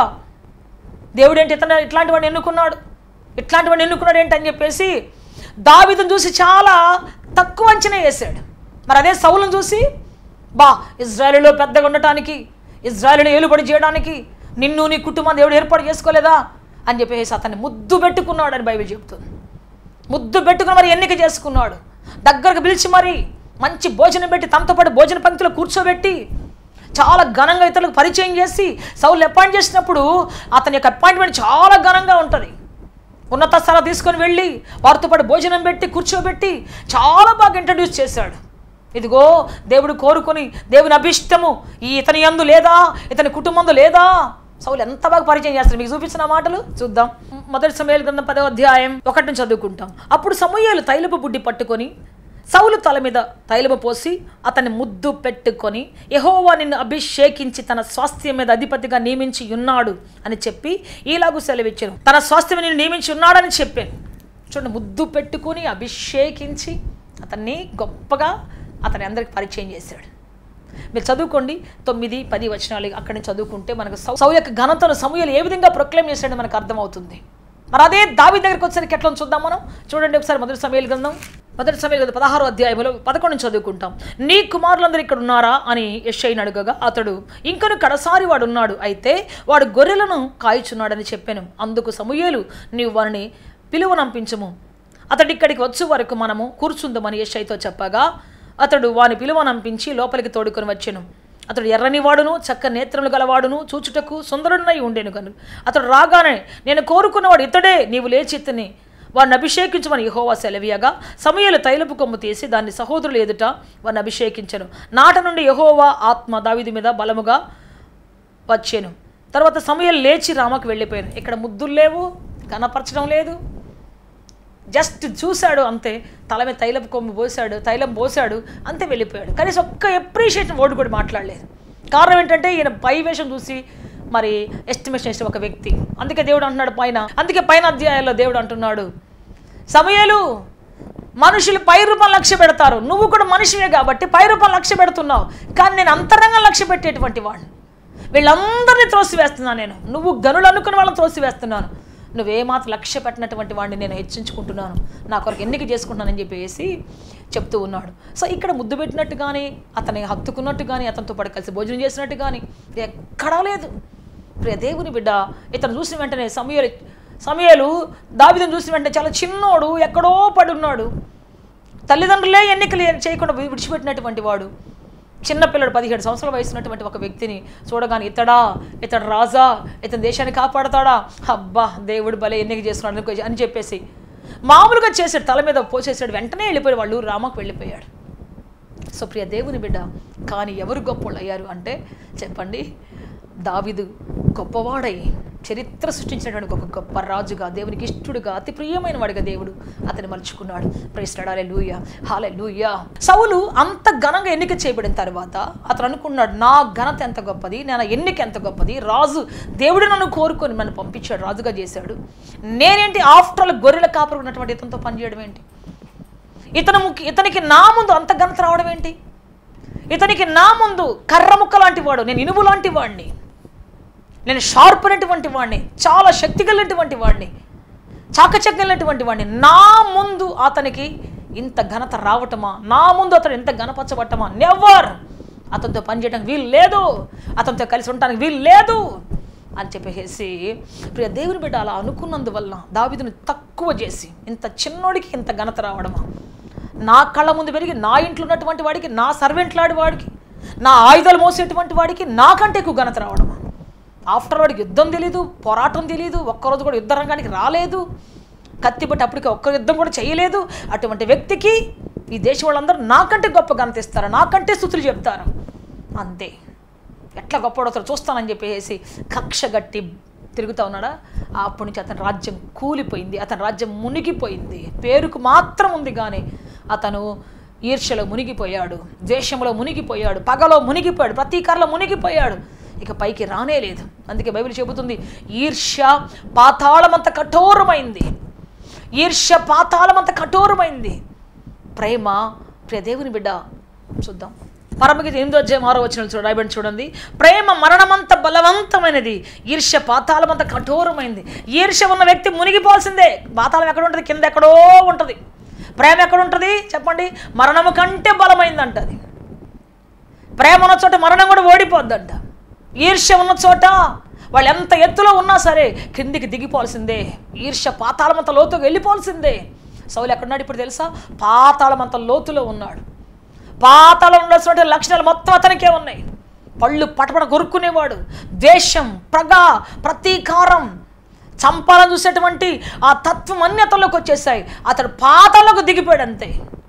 దేవుడు ఏంటి ఇతను ఇట్లాంటి వాడిని ఎన్నుకున్నాడు ఇట్లాంటి వాడిని ఎన్నుకున్నాడు ఏంటి అని చెప్పేసి దావిదును చూసి చాలా తక్కువ అంచనా వేశాడు మరి అదే సౌలను చూసి బా ఇజ్రాయెల్లో పెద్దగా ఉండటానికి ఇజ్రాయెల్ని ఏలుబడి చేయడానికి నిన్ను నీ కుటుంబం దేవుడు ఏర్పాటు చేసుకోలేదా అని చెప్పేసి అతన్ని ముద్దు పెట్టుకున్నాడు అని బైబిల్ చెప్తుంది ముద్దు పెట్టుకుని మరి ఎన్నిక చేసుకున్నాడు దగ్గరకు పిలిచి మరి మంచి భోజనం పెట్టి తమతో పాటు భోజన పంక్తిలో కూర్చోబెట్టి చాలా ఘనంగా ఇతరులకు పరిచయం చేసి సౌలు అపాయింట్ చేసినప్పుడు అతని యొక్క అపాయింట్మెంట్ చాలా ఘనంగా ఉంటుంది ఉన్నత స్థలం తీసుకొని వెళ్ళి వారితో పాటు భోజనం పెట్టి కూర్చోబెట్టి చాలా బాగా ఇంట్రడ్యూస్ చేశాడు ఇదిగో దేవుడు కోరుకొని దేవుని అభిష్టము ఈ ఇతని యందు లేదా ఇతని కుటుంబంలో లేదా సౌలు ఎంత బాగా పరిచయం చేస్తాడు మీకు చూపించిన మాటలు చూద్దాం మొదటి సమయాల గ్రంథం పదో అధ్యాయం ఒకటి నుంచి చదువుకుంటాం అప్పుడు సమూయేలు తైలపు బుడ్డి పట్టుకొని సౌలు తల మీద తైలము పోసి అతన్ని ముద్దు పెట్టుకొని యహోవా నిన్ను అభిషేకించి తన స్వాస్థ్యం మీద అధిపతిగా నియమించి ఉన్నాడు అని చెప్పి ఈలాగు సెలవిచ్చాను తన స్వాస్థ్యం నిన్ను నియమించి ఉన్నాడని చెప్పాను చూడండి ముద్దు పెట్టుకొని అభిషేకించి అతన్ని గొప్పగా అతని అందరికి పరిచయం చేశాడు మీరు చదువుకోండి తొమ్మిది పది వచనాలు అక్కడి నుంచి చదువుకుంటే మనకు సౌ సౌ యొక్క ఘనతను సమూహలు ఏ విధంగా ప్రొక్లెయిమ్ చేశాడో మనకు అర్థమవుతుంది మరి అదే దావి దగ్గరికి వచ్చేసరికి ఎట్లా చూద్దాం మనం చూడండి ఒకసారి మొదటి సమయాలు గ్రంథం మొదటి సమయాలు గ్రంథం పదహారో అధ్యాయంలో పదకొండు నుంచి చదువుకుంటాం నీ కుమారులందరూ ఇక్కడ ఉన్నారా అని యశ్ఐని అడుగగా అతడు ఇంకను కడసారి వాడు ఉన్నాడు అయితే వాడు గొర్రెలను కాయిచున్నాడని చెప్పాను అందుకు సమూయేలు నీవు వారిని పిలువనంపించము అతడు ఇక్కడికి వచ్చే వరకు మనము కూర్చుందామని యశ్ఐతో చెప్పగా అతడు వాని పిలువనంపించి లోపలికి తోడుకొని వచ్చెను అతడు ఎర్రని వాడును చక్క నేత్రములు గలవాడును చూచుటకు సుందరుడినై ఉండేను కను అతడు రాగానే నేను కోరుకున్నవాడు ఇతడే నీవు లేచి ఇతని వాడిని అభిషేకించమని యహోవా సెలవీయగా సమయలు తైలపు కొమ్ము తీసి దాన్ని సహోదరులు ఎదుట వారిని అభిషేకించను నాట నుండి యహోవా ఆత్మ దావిది మీద బలముగా వచ్చాను తర్వాత సమయం లేచి రామకు వెళ్ళిపోయాను ఇక్కడ ముద్దులు లేవు కనపరచడం లేదు జస్ట్ చూశాడు అంతే తల మీద తైలం కొమ్ము పోసాడు తైలం పోసాడు అంతే వెళ్ళిపోయాడు కనీసం ఒక్క ఎప్రిషియేషన్ వర్డ్ కూడా మాట్లాడలేదు కారణం ఏంటంటే ఈయన పై వేషం చూసి మరి ఎస్టిమేషన్ చేసిన ఒక వ్యక్తి అందుకే దేవుడు అంటున్నాడు పైన అందుకే పైన అధ్యాయాల్లో దేవుడు అంటున్నాడు సమయాలు మనుషులు పై రూపం లక్ష్య పెడతారు నువ్వు కూడా మనిషివే కాబట్టి పై రూపం లక్ష్య పెడుతున్నావు కానీ నేను అంతరంగం లక్ష్య పెట్టేటువంటి వాడిని వీళ్ళందరినీ త్రోసివేస్తున్నాను నేను నువ్వు గనులు అనుకున్న వాళ్ళని త్రోసివేస్తున్నాను నువ్వేమాత్రం లక్ష్య పెట్టినటువంటి వాడిని నేను హెచ్చించుకుంటున్నాను నా కొరకు ఎన్నిక చేసుకుంటున్నానని చెప్పేసి చెప్తూ ఉన్నాడు సో ఇక్కడ ముద్దు పెట్టినట్టు కానీ అతని హత్తుకున్నట్టు కానీ అతనితో పాటు కలిసి భోజనం చేసినట్టు కానీ ఎక్కడా లేదు ప్రియ దేవుని బిడ్డ ఇతను చూసిన వెంటనే సమయలు సమయాలు దావిదని చూసిన వెంటనే చాలా చిన్నోడు ఎక్కడో పడున్నాడు తల్లిదండ్రులే ఎన్నికలు చేయకుండా విడిచిపెట్టినటువంటి వాడు చిన్నపిల్లడు పదిహేడు సంవత్సరాల వయసు ఉన్నటువంటి ఒక వ్యక్తిని చూడగానే ఇతడా ఇతడు రాజా ఇతని దేశాన్ని కాపాడతాడా అబ్బా దేవుడు భలే ఎన్నిక చేస్తున్నాడు అనుకో అని చెప్పేసి మామూలుగా చేసాడు తల మీద పోసేసాడు వెంటనే వెళ్ళిపోయాడు వాళ్ళు రామకు వెళ్ళిపోయాడు సో ప్రియ దేవుని బిడ్డ కానీ ఎవరు గొప్పోళ్ళు అయ్యారు అంటే చెప్పండి దావిదు గొప్పవాడై చరిత్ర సృష్టించినటువంటి ఒక గొప్ప రాజుగా దేవునికి ఇష్టడుగా అతి ప్రియమైన వాడిగా దేవుడు అతన్ని మలుచుకున్నాడు ప్రేస్తాడాలే లూయ హాలే లూయ సౌలు అంత ఘనంగా ఎన్నిక చేయబడిన తర్వాత అతను అనుకున్నాడు నా ఘనత ఎంత గొప్పది నా ఎన్నిక ఎంత గొప్పది రాజు దేవుడు నన్ను కోరుకొని నన్ను పంపించాడు రాజుగా చేశాడు నేనేంటి ఆఫ్టర్ ఆల్ గొర్రెల కాపురు ఉన్నటువంటి ఇతనితో పనిచేయడం ఏంటి ఇతను ముఖ్య ఇతనికి నా ముందు అంత ఘనత రావడం ఏంటి ఇతనికి నా ముందు కర్ర ముక్క లాంటి వాడు నేను ఇనుము లాంటి వాడిని నేను షార్ప్ అయినటువంటి వాడిని చాలా శక్తి కలిగినటువంటి వాడిని చాకచక్యమైనటువంటి వాడిని నా ముందు అతనికి ఇంత ఘనత రావటమా నా ముందు అతను ఇంత ఘనపరచబట్టమా నెవర్ అతనితో పనిచేయడానికి వీలు లేదు అతనితో కలిసి ఉండటానికి వీలు లేదు అని చెప్పేసి ప్రియ దేవుని బిడ్డ అలా అనుకున్నందువల్ల దావిదుని తక్కువ చేసి ఇంత చిన్నోడికి ఇంత ఘనత రావడమా నా కళ్ళ ముందు పెరిగి నా ఇంట్లో ఉన్నటువంటి వాడికి నా సర్వెంట్లాడి వాడికి నా ఆయుధాలు మోసేటువంటి వాడికి నాకంటే ఎక్కువ ఘనత రావడమా ఆఫ్టర్ వాడికి యుద్ధం తెలీదు పోరాటం తెలీదు ఒక్కరోజు కూడా యుద్ధ రంగానికి రాలేదు కత్తి పట్టి అప్పటికి ఒక్క యుద్ధం కూడా చేయలేదు అటువంటి వ్యక్తికి ఈ దేశం వాళ్ళందరూ నాకంటే గొప్ప ఘనత ఇస్తారు నాకంటే స్థుతులు చెప్తారు అంతే ఎట్లా గొప్పడతారో చూస్తానని చెప్పేసి కక్ష గట్టి తిరుగుతూ ఉన్నాడా అప్పటి నుంచి అతని రాజ్యం కూలిపోయింది అతని రాజ్యం మునిగిపోయింది పేరుకు మాత్రం ఉంది కానీ అతను ఈర్ష్యలో మునిగిపోయాడు ద్వేషంలో మునిగిపోయాడు పగలో మునిగిపోయాడు ప్రతీకారలో మునిగిపోయాడు ఇక పైకి రానే లేదు అందుకే బైబిల్ చెబుతుంది ఈర్ష్య పాతాళమంత కఠోరమైంది ఈర్ష్య పాతాళమంత కఠోరమైంది ప్రేమ ప్రియ దేవుని బిడ్డ చూద్దాం పరమగీత ఎనిమిదో అధ్యాయం ఆరో వచ్చిన చూడ రాయబడి చూడండి ప్రేమ మరణమంత బలవంతమైనది ఈర్ష్య పాతాళమంత కఠోరమైంది ఈర్ష్య ఉన్న వ్యక్తి మునిగిపోవాల్సిందే పాతాళం ఎక్కడ ఉంటుంది కింద ఎక్కడో ఉంటుంది ప్రేమ ఎక్కడ ఉంటుంది చెప్పండి మరణము కంటే బలమైందంట అది ప్రేమ ఉన్న చోట మరణం కూడా ఓడిపోద్దంట ఈర్ష్య ఉన్న చోట వాళ్ళు ఎంత ఎత్తులో ఉన్నా సరే కిందికి దిగిపోవాల్సిందే ఈర్ష్య పాతాళమంత లోతుకు వెళ్ళిపోవాల్సిందే సౌలు ఎక్కడున్నాడు ఇప్పుడు తెలుసా పాతాళమంత లోతులో ఉన్నాడు పాతాళం ఉండాల్సిన లక్షణాలు మొత్తం అతనికే ఉన్నాయి పళ్ళు పటపట కొరుక్కునేవాడు ద్వేషం ప్రగ ప్రతీకారం చంపాలని చూసేటువంటి ఆ తత్వం అన్ని అతనిలోకి వచ్చేసాయి అతడు పాతాలకు దిగిపోయాడు అంతే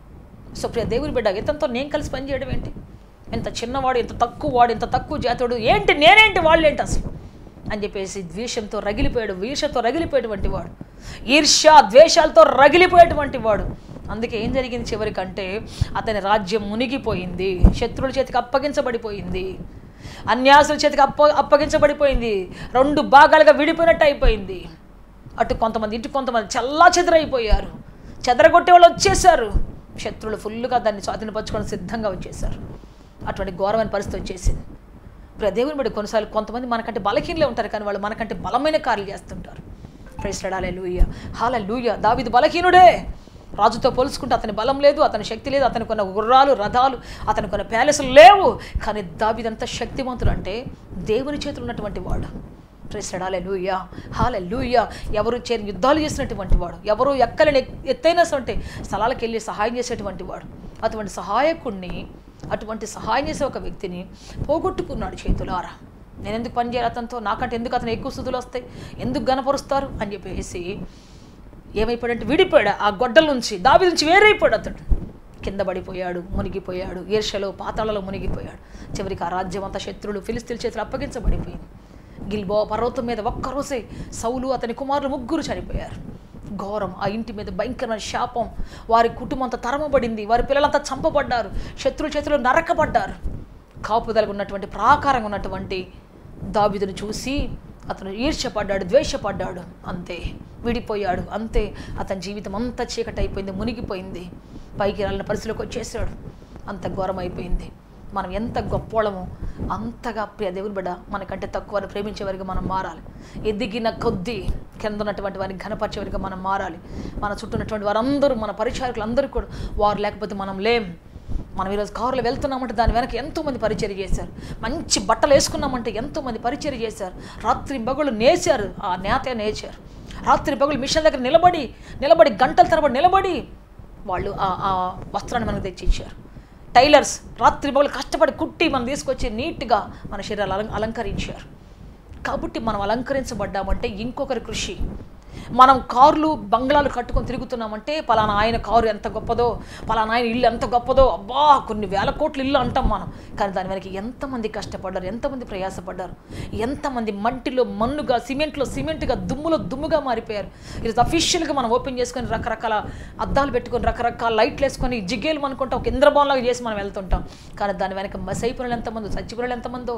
సో ప్రియ దేవుని బిడ్డ ఇతనితో నేను కలిసి పనిచేయడం ఏంటి ఇంత చిన్నవాడు ఇంత తక్కువ వాడు ఇంత తక్కువ జాతుడు ఏంటి నేనేంటి వాళ్ళు ఏంటి అసలు అని చెప్పేసి ద్వేషంతో రగిలిపోయాడు ఈర్ష్యతో రగిలిపోయేటువంటి వాడు ఈర్ష్య ద్వేషాలతో రగిలిపోయేటువంటి వాడు అందుకే ఏం జరిగింది చివరికంటే అతని రాజ్యం మునిగిపోయింది శత్రువుల చేతికి అప్పగించబడిపోయింది అన్యాసుల చేతికి అప్ప అప్పగించబడిపోయింది రెండు భాగాలుగా విడిపోయినట్టు అయిపోయింది అటు కొంతమంది ఇటు కొంతమంది చల్లా చెదరైపోయారు చెదరగొట్టే వాళ్ళు వచ్చేసారు శత్రువులు ఫుల్గా దాన్ని స్వాధీనపరచుకొని సిద్ధంగా వచ్చేసారు అటువంటి ఘోరమైన పరిస్థితి వచ్చేసింది ఇప్పుడు దేవుని బట్టి కొన్నిసార్లు కొంతమంది మనకంటే బలహీనలే ఉంటారు కానీ వాళ్ళు మనకంటే బలమైన కార్యాలు చేస్తుంటారు ప్రేస్లాడాలే లూయ హాల లూయ దావిది బలహీనుడే రాజుతో పోల్చుకుంటే అతని బలం లేదు అతని శక్తి లేదు అతని కొన్న గుర్రాలు రథాలు అతని కొన్న ప్యాలెస్లు లేవు కానీ దావిదంత శక్తివంతుడు అంటే దేవుని చేతులు ఉన్నటువంటి వాడు ప్రేసడాలే లూయ హాలే లూయ ఎవరు చేరి యుద్ధాలు చేసినటువంటి వాడు ఎవరు ఎక్కలేని ఎత్తైన సొంటే స్థలాలకు వెళ్ళి సహాయం చేసేటువంటి వాడు అటువంటి సహాయకుణ్ణి అటువంటి సహాయం చేసే ఒక వ్యక్తిని పోగొట్టుకున్నాడు చేతులారా నేను ఎందుకు పని చేయాలి అతనితో నాకంటే ఎందుకు అతను ఎక్కువ స్థుతులు వస్తాయి ఎందుకు గనపరుస్తారు అని చెప్పేసి ఏమైపోయాడంటే విడిపోయాడు ఆ గొడ్డల నుంచి దావి నుంచి వేరైపోయాడు అతడు కింద పడిపోయాడు మునిగిపోయాడు ఈర్షలో పాతాళలో మునిగిపోయాడు చివరికి ఆ రాజ్యం అంతా శత్రులు ఫిలిస్తీన్ చేతులు అప్పగించబడిపోయింది గిల్బో పర్వతం మీద ఒక్కరోజే సౌలు అతని కుమారులు ముగ్గురు చనిపోయారు ఘోరం ఆ ఇంటి మీద భయంకరమైన శాపం వారి కుటుంబం అంతా తరమబడింది వారి పిల్లలంతా చంపబడ్డారు శత్రువుల చేతిలో నరకబడ్డారు కాపుదలకు ఉన్నటువంటి ప్రాకారంగా ఉన్నటువంటి దాబిదును చూసి అతను ఈర్ష్యపడ్డాడు ద్వేషపడ్డాడు అంతే విడిపోయాడు అంతే అతని జీవితం అంతా చీకటి అయిపోయింది మునిగిపోయింది పైకి రాలిన పరిస్థితిలోకి వచ్చేసాడు అంత ఘోరం అయిపోయింది మనం ఎంత గొప్పోళమో అంతగా ప్రియ దేవుని బిడ్డ మనకంటే తక్కువని ప్రేమించే వరకు మనం మారాలి ఎదిగిన కొద్దీ కింద ఉన్నటువంటి వారిని ఘనపరిచే వరకు మనం మారాలి మన చుట్టూ ఉన్నటువంటి వారందరూ మన పరిచారకులు అందరూ కూడా వారు లేకపోతే మనం లేం మనం ఈరోజు కారులో వెళ్తున్నామంటే దాని వెనక ఎంతోమంది పరిచయం చేశారు మంచి బట్టలు వేసుకున్నామంటే ఎంతోమంది పరిచయం చేశారు రాత్రి బగులు నేశారు ఆ నేత నేచారు రాత్రి బగులు మిషన్ దగ్గర నిలబడి నిలబడి గంటల తరబడి నిలబడి వాళ్ళు ఆ ఆ వస్త్రాన్ని మనకు తెచ్చి ఇచ్చారు టైలర్స్ రాత్రి బగులు కష్టపడి కుట్టి మనం తీసుకొచ్చి నీట్గా మన శరీరాలు అలం అలంకరించారు కాబట్టి మనం అలంకరించబడ్డామంటే ఇంకొకరి కృషి మనం కార్లు బంగ్లాలు కట్టుకొని తిరుగుతున్నామంటే పలానా ఆయన కారు ఎంత గొప్పదో పలానా ఆయన ఇల్లు ఎంత గొప్పదో అబ్బా కొన్ని వేల కోట్ల ఇల్లు అంటాం మనం కానీ దాని వెనక ఎంతమంది కష్టపడ్డారు ఎంతమంది ప్రయాసపడ్డారు ఎంతమంది మంటిలో మన్నుగా సిమెంట్లో సిమెంట్గా దుమ్ములో దుమ్ముగా మారిపోయారు ఈరోజు అఫీషియల్గా మనం ఓపెన్ చేసుకొని రకరకాల అద్దాలు పెట్టుకొని రకరకాల లైట్లు వేసుకొని జిగేలు అనుకుంటాం ఒక ఇంద్రభవన్లాగా చేసి మనం వెళ్తుంటాం కానీ దాని వెనక మసైపురలు ఎంతమందో చచ్చిపురలు ఎంతమందో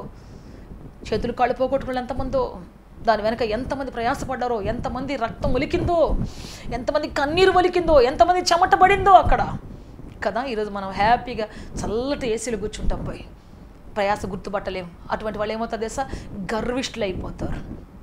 చేతులు కాళ్ళు పోగొట్టుకున్న ఎంతమందో దాని వెనక ఎంతమంది ప్రయాసపడ్డారో ఎంతమంది రక్తం ఒలికిందో ఎంతమంది కన్నీరు ఒలికిందో ఎంతమంది చెమట పడిందో అక్కడ కదా ఈరోజు మనం హ్యాపీగా చల్లటి ఏసీలు కూర్చుంటాం పోయి ప్రయాస గుర్తుపట్టలేం అటువంటి వాళ్ళు ఏమవుతుంది తెలుసా గర్విష్ఠులు అయిపోతారు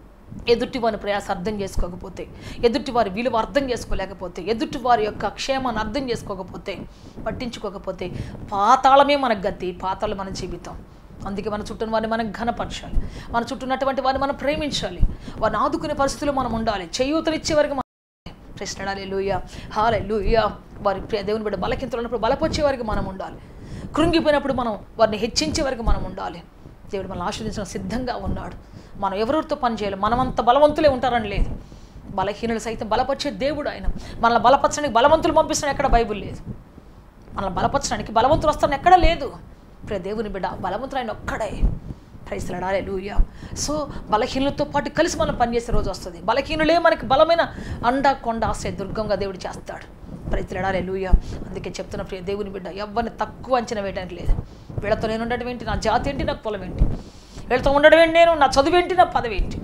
ఎదుటి వారి ప్రయాస అర్థం చేసుకోకపోతే ఎదుటి వారి విలువ అర్థం చేసుకోలేకపోతే ఎదుటి వారి యొక్క క్షేమాన్ని అర్థం చేసుకోకపోతే పట్టించుకోకపోతే పాతాళమే మన గతి పాతాళం మన జీవితం అందుకే మన చుట్టూ వారిని మనం ఘనపరచాలి మన చుట్టూ ఉన్నటువంటి వారిని మనం ప్రేమించాలి వారిని ఆదుకునే పరిస్థితుల్లో మనం ఉండాలి చేయూతనిచ్చే వరకు మనం ప్రశ్నడాలి లూయ హాలే లూయ వారి ప్రియ దేవుని బిడ్డ బలకింతలు ఉన్నప్పుడు బలపొచ్చే వరకు మనం ఉండాలి కృంగిపోయినప్పుడు మనం వారిని హెచ్చించే వరకు మనం ఉండాలి దేవుడు మనల్ని ఆశ్రదించడం సిద్ధంగా ఉన్నాడు మనం ఎవరితో పని చేయాలి మనమంత బలవంతులే ఉంటారని లేదు బలహీనులు సైతం బలపరిచే దేవుడు ఆయన మనల్ని బలపరచడానికి బలవంతులు పంపిస్తున్నాడు ఎక్కడ బైబుల్ లేదు మనల్ని బలపరచడానికి బలవంతులు వస్తారని ఎక్కడ లేదు ప్రియ దేవుని బిడ్డ బలవంతులు ఆయన ఒక్కడే ప్రైస్లాడాలే లూయ సో బలహీనులతో పాటు కలిసి మనం పనిచేసే రోజు వస్తుంది బలహీనులే మనకి బలమైన అండ కొండ ఆశ్రయ దుర్గంగా దేవుడు చేస్తాడు ప్రైస్లాడాలే లూయ అందుకే చెప్తున్న ప్రియ దేవుని బిడ్డ ఎవరిని తక్కువ అంచనా వేయడానికి లేదు వీళ్ళతో నేను ఉండడం ఏంటి నా జాతి ఏంటి నాకు పొలం ఏంటి వీళ్ళతో ఉండడం ఏంటి నేను నా చదువు ఏంటి నా పదవి ఏంటి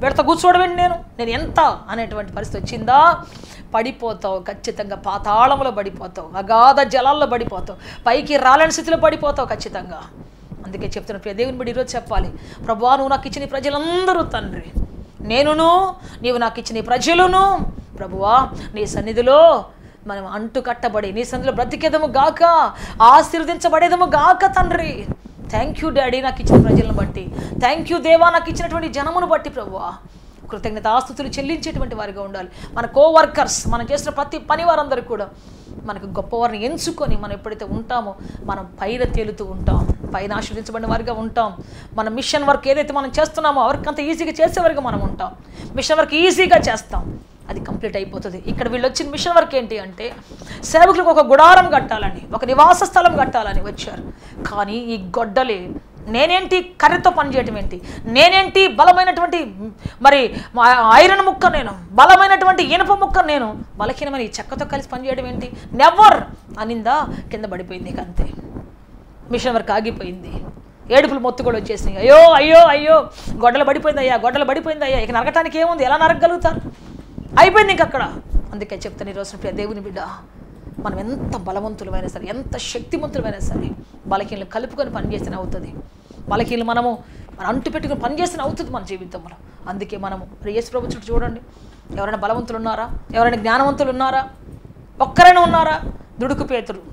వీళ్ళతో కూర్చోవడం నేను నేను ఎంత అనేటువంటి పరిస్థితి వచ్చిందా పడిపోతావు ఖచ్చితంగా పాతాళంలో పడిపోతావు అగాధ జలాల్లో పడిపోతావు పైకి రాలేని స్థితిలో పడిపోతావు ఖచ్చితంగా అందుకే చెప్తున్న ప్రియ దేవుని బిడ్డ ఈరోజు చెప్పాలి ప్రభా నువ్వు నాకు ఇచ్చిన ఈ ప్రజలందరూ తండ్రి నేనును నీవు నాకు ఇచ్చిన ఈ ప్రజలును ప్రభువా నీ సన్నిధిలో మనం అంటు కట్టబడి నీ సన్నిధిలో బ్రతికేదము గాక ఆశీర్వదించబడేదము గాక తండ్రి థ్యాంక్ యూ డాడీ నాకు ఇచ్చిన ప్రజలను బట్టి థ్యాంక్ యూ దేవా నాకు ఇచ్చినటువంటి జనమును బట్టి ప్రభువా కృతజ్ఞత ఆస్తుతులు చెల్లించేటువంటి వారిగా ఉండాలి మన కోవర్కర్స్ మనం చేసిన ప్రతి పని వారందరూ కూడా మనకు గొప్పవారిని ఎంచుకొని మనం ఎప్పుడైతే ఉంటామో మనం పైన తేలుతూ ఉంటాం పైన ఆశ్రదించబడిన వారిగా ఉంటాం మన మిషన్ వర్క్ ఏదైతే మనం చేస్తున్నామో వర్క్ అంత ఈజీగా చేసేవారిగా మనం ఉంటాం మిషన్ వర్క్ ఈజీగా చేస్తాం అది కంప్లీట్ అయిపోతుంది ఇక్కడ వీళ్ళు వచ్చిన మిషన్ వర్క్ ఏంటి అంటే సేవకులకు ఒక గుడారం కట్టాలని ఒక నివాస స్థలం కట్టాలని వచ్చారు కానీ ఈ గొడ్డలి నేనేంటి కర్రతో పనిచేయటం ఏంటి నేనేంటి బలమైనటువంటి మరి మా- ఐరన్ ముక్క నేను బలమైనటువంటి ఇనుప ముక్క నేను బలహీనమైన ఈ చెక్కతో కలిసి పనిచేయడం ఏంటి నెవర్ అనిందా కింద పడిపోయింది ఇక అంతే మిషన్ వర్క్ ఆగిపోయింది ఏడుపులు మొత్తు కూడా వచ్చేసినాయి అయ్యో అయ్యో అయ్యో గొడ్డలు పడిపోయింది అయ్యా గొడ్డలు పడిపోయింది అయ్యా ఇక నరకటానికి ఏముంది ఎలా నరకగలుగుతారు అయిపోయింది ఇంక అక్కడ అందుకే చెప్తాను ఈరోజు ప్రియ దేవుని బిడ్డ మనం ఎంత బలవంతులమైనా సరే ఎంత శక్తివంతులమైనా సరే బలహీనలు కలుపుకొని పనిచేస్తేనే అవుతుంది బలహీనలు మనము మన అంటు పెట్టుకుని పనిచేస్తేనే అవుతుంది మన జీవితంలో అందుకే మనము మరి యేసు ప్రభు చుట్టూ చూడండి ఎవరైనా బలవంతులు ఉన్నారా ఎవరైనా జ్ఞానవంతులు ఉన్నారా ఒక్కరైనా ఉన్నారా దుడుకు పేతురు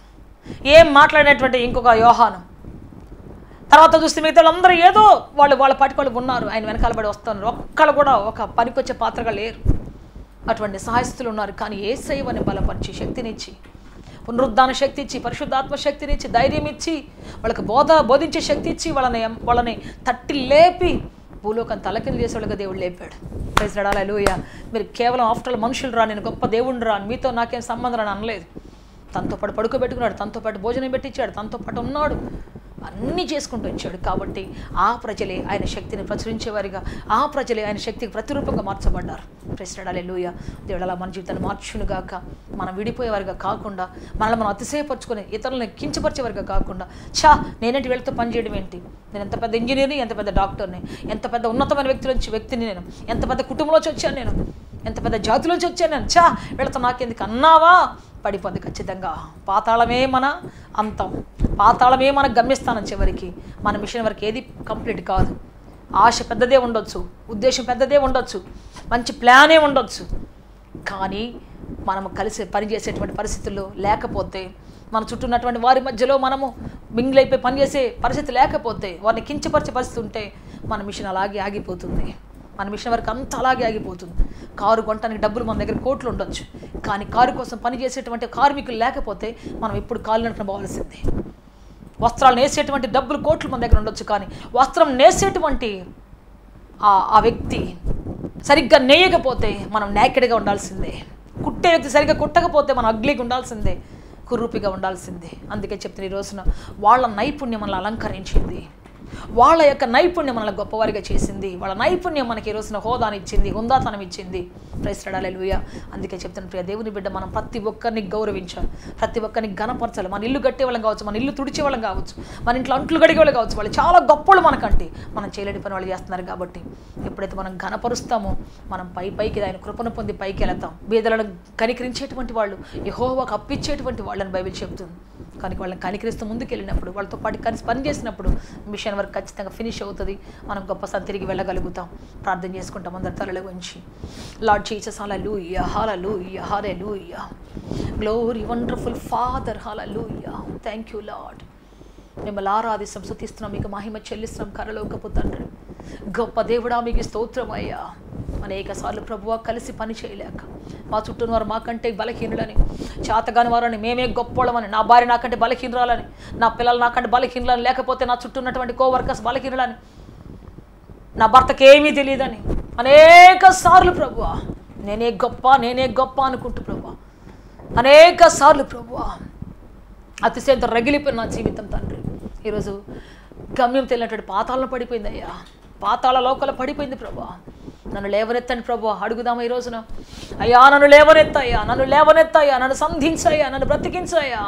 ఏం మాట్లాడినటువంటి ఇంకొక యోహానం తర్వాత చూస్తే మిగతా వాళ్ళందరూ ఏదో వాళ్ళు వాళ్ళ పాటికి ఉన్నారు ఆయన వెనకాల పడి వస్తున్నారు ఒక్కళ్ళు కూడా ఒక పనికొచ్చే పాత్రగా లేరు అటువంటి సహాయస్తులు ఉన్నారు కానీ ఏ శైవని బలపరిచి శక్తినిచ్చి పునరుద్ధాన శక్తి ఇచ్చి పరిశుద్ధాత్మ శక్తిని ఇచ్చి ధైర్యం ఇచ్చి వాళ్ళకి బోధ బోధించే శక్తి ఇచ్చి వాళ్ళని వాళ్ళని తట్టి లేపి భూలోకం తలకిందు చేసే వాళ్ళకి దేవుడు లేపాడు ప్రెసిడెంట్ లూయ మీరు కేవలం ఆఫ్టర్ ఆల్ మనుషులు రా నేను గొప్ప దేవుడిని రా మీతో నాకేం సంబంధం అని అనలేదు తనతో పాటు పడుకోబెట్టుకున్నాడు తనతో పాటు భోజనం పెట్టించాడు తనతో పాటు ఉన్నాడు అన్నీ చేసుకుంటూ వచ్చాడు కాబట్టి ఆ ప్రజలే ఆయన శక్తిని ప్రచురించేవారిగా ఆ ప్రజలే ఆయన శక్తికి ప్రతిరూపంగా మార్చబడ్డారు ప్రెసిడెంట్ లూయ దేవుడు అలా మన జీవితాన్ని మార్చునుగాక మనం విడిపోయేవారిగా కాకుండా మనల్ని మనం అతిశయపరచుకొని ఇతరులను కించపరిచేవారిగా కాకుండా చా నేనేంటి వీళ్ళతో పనిచేయడం ఏంటి నేను ఎంత పెద్ద ఇంజనీర్ని ఎంత పెద్ద డాక్టర్ని ఎంత పెద్ద ఉన్నతమైన వ్యక్తుల నుంచి వ్యక్తిని నేను ఎంత పెద్ద కుటుంబంలోంచి వచ్చాను నేను ఎంత పెద్ద జాతిలోంచి వచ్చాను నేను చా వీళ్ళతో నాకెందుకు అన్నావా పడిపోద్ది ఖచ్చితంగా పాతాళమే మన అంతం పాతాళమే మన గమ్యస్థానం చివరికి మన మిషన్ వరకు ఏది కంప్లీట్ కాదు ఆశ పెద్దదే ఉండొచ్చు ఉద్దేశం పెద్దదే ఉండొచ్చు మంచి ప్లానే ఉండొచ్చు కానీ మనము కలిసి పనిచేసేటువంటి పరిస్థితుల్లో లేకపోతే మన చుట్టూ ఉన్నటువంటి వారి మధ్యలో మనము మింగిలైపోయి పనిచేసే పరిస్థితి లేకపోతే వారిని కించపరిచే పరిస్థితి ఉంటే మన మిషన్ అలాగే ఆగిపోతుంది మన మిషన్ వరకు అంత అలాగే ఆగిపోతుంది కారు కొనడానికి డబ్బులు మన దగ్గర కోట్లు ఉండొచ్చు కానీ కారు కోసం పనిచేసేటువంటి కార్మికులు లేకపోతే మనం ఎప్పుడు కాళ్ళు నడుపున పోవాల్సిందే వస్త్రాలు నేసేటువంటి డబ్బులు కోట్లు మన దగ్గర ఉండొచ్చు కానీ వస్త్రం నేసేటువంటి ఆ ఆ వ్యక్తి సరిగ్గా నేయకపోతే మనం నేకెడ్గా ఉండాల్సిందే కుట్టే వ్యక్తి సరిగ్గా కుట్టకపోతే మనం అగ్లీగా ఉండాల్సిందే కుర్రూపిగా ఉండాల్సిందే అందుకే చెప్తున్న ఈ రోజున వాళ్ళ నైపుణ్యం మనల్ని అలంకరించింది వాళ్ళ యొక్క నైపుణ్యం మనల్ని గొప్పవారిగా చేసింది వాళ్ళ నైపుణ్యం మనకి ఈ రోజున హోదాని ఇచ్చింది హుందాతనం ఇచ్చింది ప్రైస్టడాలే లూయ అందుకే చెప్తున్న ప్రియ దేవుని బిడ్డ మనం ప్రతి ఒక్కరిని గౌరవించాలి ప్రతి ఒక్కరిని గణపరచాలి మన ఇల్లు కట్టే వాళ్ళం కావచ్చు మన ఇల్లు తుడిచే వాళ్ళం కావచ్చు మన ఇంట్లో అంట్లు గడిగే వాళ్ళు కావచ్చు వాళ్ళు చాలా గొప్పలు మనకంటే మనం చేయలేని పని వాళ్ళు చేస్తున్నారు కాబట్టి ఎప్పుడైతే మనం ఘనపరుస్తామో మనం పై పైకి ఆయన కృపను పొంది పైకి వెళతాం బీదలను కనికరించేటువంటి వాళ్ళు యహోవాకు అప్పించేటువంటి వాళ్ళని బైబిల్ చెబుతుంది కానీ వాళ్ళని కనికరిస్తూ ముందుకు వెళ్ళినప్పుడు వాళ్ళతో పాటు కలిసి పని చేసినప్పుడు మిషన్ వర్క్ ఖచ్చితంగా ఫినిష్ అవుతుంది మనం గొప్ప స్థానం తిరిగి వెళ్ళగలుగుతాం ప్రార్థన చేసుకుంటాం అందరి తరలి గురించి లార్డ్ జీసస్ హాల లూయ హాల లూయ హాలే లూయ గ్లోరీ వండర్ఫుల్ ఫాదర్ హాల లూయ థ్యాంక్ యూ లార్డ్ మిమ్మల్ని ఆరాధిస్తాం శుతిస్తున్నాం మీకు మహిమ చెల్లిస్తున్నాం కరలోకపు తండ్రి గొప్ప దేవుడా మీకు స్తోత్రం అయ్యా అనేక సార్లు ప్రభువా కలిసి పని చేయలేక మా చుట్టూ వారు మాకంటే బలహీనులని చేతగాని వారని మేమే గొప్పోళ్ళమని నా భార్య నాకంటే బలహీనరాలని నా పిల్లలు నాకంటే బలహీనులని లేకపోతే నా చుట్టూ ఉన్నటువంటి కోవర్కర్స్ బలహీనులని నా భర్తకి ఏమీ తెలియదని అనేక సార్లు ప్రభువా నేనే గొప్ప నేనే గొప్ప అనుకుంటూ ప్రభువా అనేక సార్లు ప్రభువా అతిశయంతో రగిలిపోయిన నా జీవితం తండ్రి ఈరోజు గమ్యం తెలియనటువంటి పాతాలను పడిపోయింది అయ్యా పాతాళ లోకల పడిపోయింది ప్రభా నన్ను లేవనెత్తండి ప్రభు అడుగుదామా ఈ రోజున అయ్యా నన్ను లేవనెత్తయ్యా నన్ను లేవనెత్తయ్యా నన్ను సంధించయ్యా నన్ను బ్రతికించయ్యా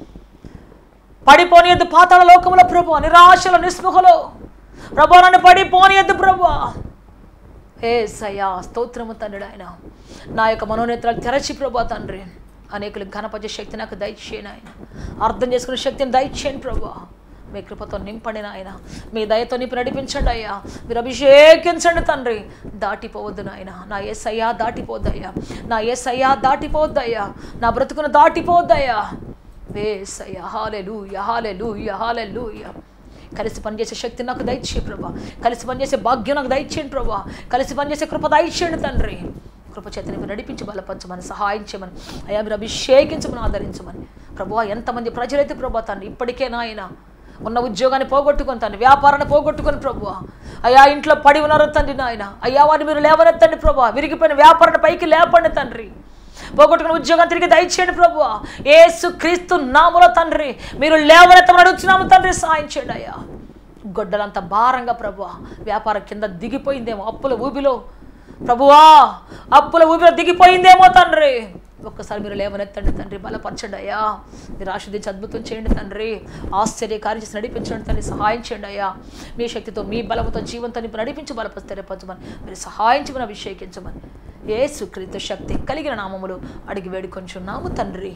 పడిపోనియద్దు పాతాళ లోకముల ప్రభు నిరాశల నిస్పృహలో ప్రభు నన్ను పడిపోనియద్దు ప్రభు ఏ సయా స్తోత్రము తండ్రి ఆయన నా యొక్క మనోనేత్రాలు తెరచి ప్రభా తండ్రి అనేకులు ఘనపరిచే శక్తి నాకు దయచేయను ఆయన అర్థం చేసుకునే శక్తిని దయచేయండి ప్రభా మీ కృపతో నింపండి నాయన మీ దయతో నింపి నడిపించండి అయ్యా మీరు అభిషేకించండి తండ్రి దాటిపోవద్దు నాయన నా ఏసయ్యా దాటిపోద్దయ్యా నా ఏసయ్యా దాటిపోద్దయ్యా నా బ్రతుకును దాటిపోద్దయ్యా వేసయ్యా హాలెలు యహాలెలు యహాలెలు కలిసి పనిచేసే శక్తి నాకు దయచేయి ప్రభా కలిసి పనిచేసే భాగ్యం నాకు దయచేయండి ప్రభా కలిసి పనిచేసే కృప దయచేయండి తండ్రి కృప చేతని మీరు నడిపించి బలపరచమని సహాయం చేయమని అయ్యా మీరు అభిషేకించమని ఆదరించమని ప్రభా ఎంతమంది ప్రజలైతే ప్రభా తండ్రి ఇప్పటికే నాయన ఉన్న ఉద్యోగాన్ని పోగొట్టుకొని తండ్రి వ్యాపారాన్ని పోగొట్టుకొని ప్రభు అయ్యా ఇంట్లో పడి ఉన్నారు తండ్రి నాయన అయ్యా వారిని మీరు లేవనెత్తండి ప్రభు విరిగిపోయిన వ్యాపారాన్ని పైకి లేపండి తండ్రి పోగొట్టుకున్న ఉద్యోగం తిరిగి దయచేయండి ప్రభు ఏసు క్రీస్తు నాములో తండ్రి మీరు లేవనెత్తమని అడుగుతున్నాము తండ్రి సాయం చేయండి అయ్యా గొడ్డలంత భారంగా ప్రభు వ్యాపారం కింద దిగిపోయిందేమో అప్పుల ఊబిలో ప్రభువా అప్పుల ఊబిలో దిగిపోయిందేమో తండ్రి ఒక్కసారి మీరు లేవనెత్తండి తండ్రి బలపరచండి అయ్యా మీరు ఆశ్రదించి అద్భుతం చేయండి తండ్రి ఆశ్చర్య కార్యం చేసి నడిపించండి తండ్రి సహాయం చేయండి అయ్యా మీ శక్తితో మీ బలముతో జీవంతో నింపి నడిపించి బలపరిపరచమని మీరు సహాయం చేయమని అభిషేకించమని ఏ సుకృత శక్తి కలిగిన నామములు అడిగి వేడుకొంచున్నాము తండ్రి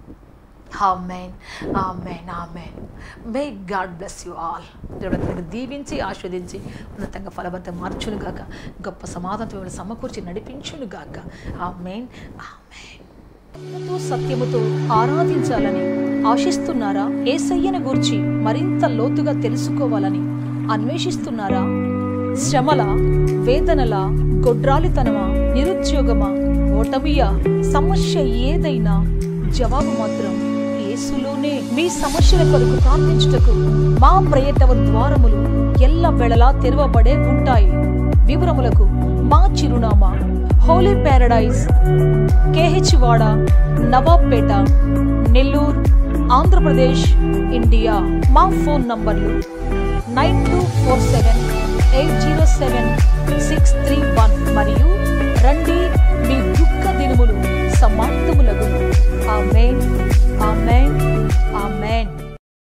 amen amen amen may God bless you all దేవుడు తనకు దీవించి ఆస్వాదించి ఉన్నతంగా ఫలభర్త మార్చును గాక గొప్ప సమాధానం మిమ్మల్ని సమకూర్చి నడిపించును గాక ఆమెన్ ఆమెన్ ఆత్మతో సత్యముతో ఆరాధించాలని ఆశిస్తున్నారా ఏసయ్యను గూర్చి మరింత లోతుగా తెలుసుకోవాలని అన్వేషిస్తున్నారా శ్రమల వేదనల గొడ్రాలితనమా నిరుద్యోగమా ఓటమియా సమస్య ఏదైనా జవాబు మాత్రం యేసులోనే మీ సమస్యల కొరకు ప్రార్థించుటకు మా ప్రయత్న ద్వారములు ఎల్ల వేళలా తెరవబడే ఉంటాయి వివరములకు మా చిరునామా హోలీ ప్యారడైజ్ కేహెచ్ వాడ నవాబ్పేట నెల్లూరు ఆంధ్రప్రదేశ్ ఇండియా మా ఫోన్ నంబర్లు nine two four seven eight zero seven six three one మరియు రండి మీ దుఃఖ దినములు సమాప్తములగును ఆమెన్ ఆమెన్ ఆమెన్